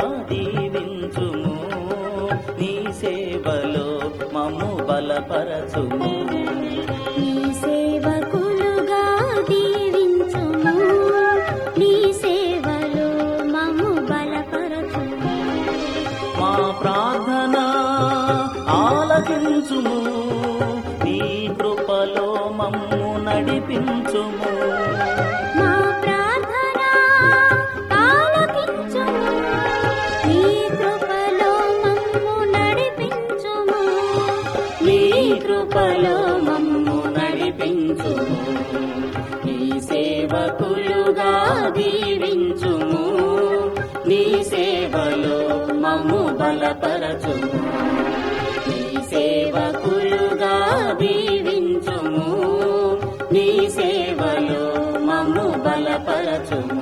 దీవించుము నీ సేవలో మమ్ము బలపరచుము నీ సేవకులుగా దీవించుము నీ సేవలో మమ్ము బలపరచుము మా ప్రార్థన ఆలకించుము నీ కృపలో మమ్ము నడిపించుము మా ప్రార్థన ఆలకించుము నీ కృపలో మమ్ము నడిపించుము నీ కృపలో మమ్ము నడిపించుము నీ సేవకులుగా దీవించుము నీ సేవలో మమ్ము బలపరచుము నీ సేవకులుగా దీవించుము నీ సేవలో మమ్ము బలపరచుము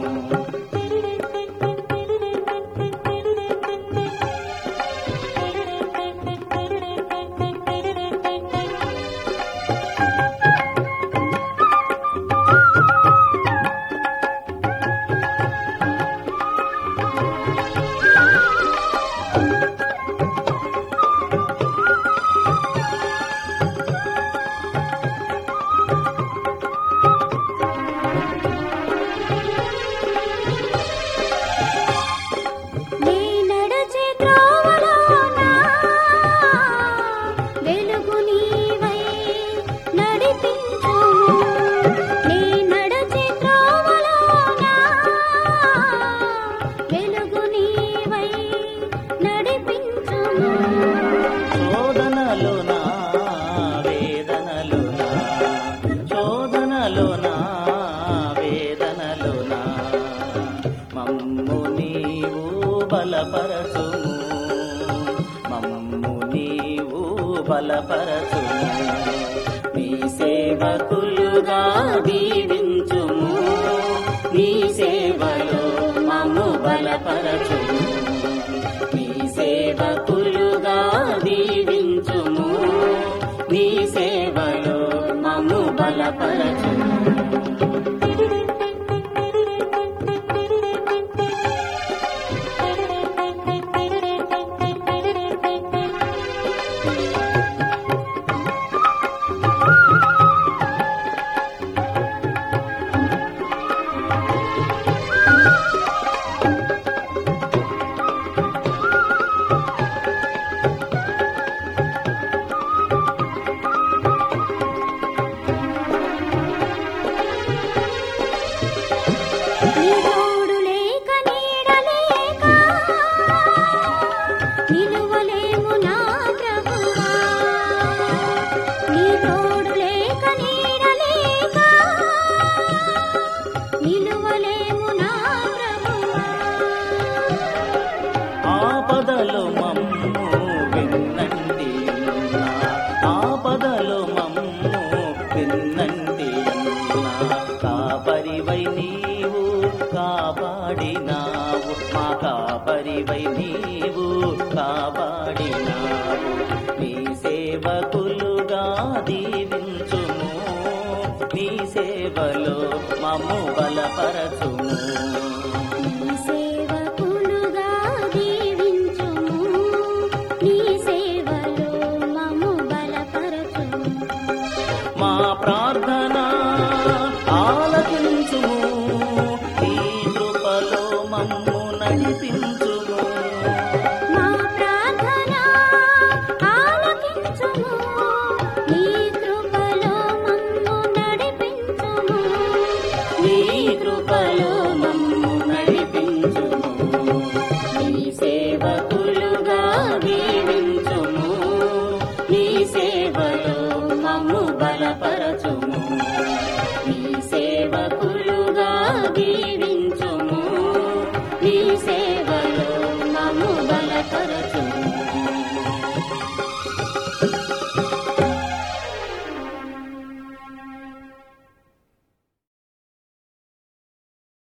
నీ నడచే త్రోవలోన వెలుగు నీవై నడిపించుము నీ నడచే త్రోవలోన వెలుగు నీవై నడిపించుము శోధనలోనా వేదనలోనా శోధనలోనా వేదనలోనా మమ్ము నీవు బలపరచుము మమ్ము నీవు బలపరచుము నీ సేవకులుగా దీవించుము నీ సేవలో మమ్ము బలపరచుము నీ సేవకులుగా దీవించుము నీ సేవలో మమ్ము బలపరచుము నీ తోడు లేక నీడ లేక నిలువలేము నా ప్రభువా నీ తోడు లేక నీడ లేక నిలువలేము నా ప్రభువా ఆపదలో మమ్ము విన్నంటి అన్నా ఆపదలో మమ్ము విన్నంటి అన్నా కాపరివై నీవు కాపాడినావు మా కాపరివై నీవు కాపాడినావు నీ సేవకులుగా దీవించుము నీ సేవలో మమ్ము బలపరచు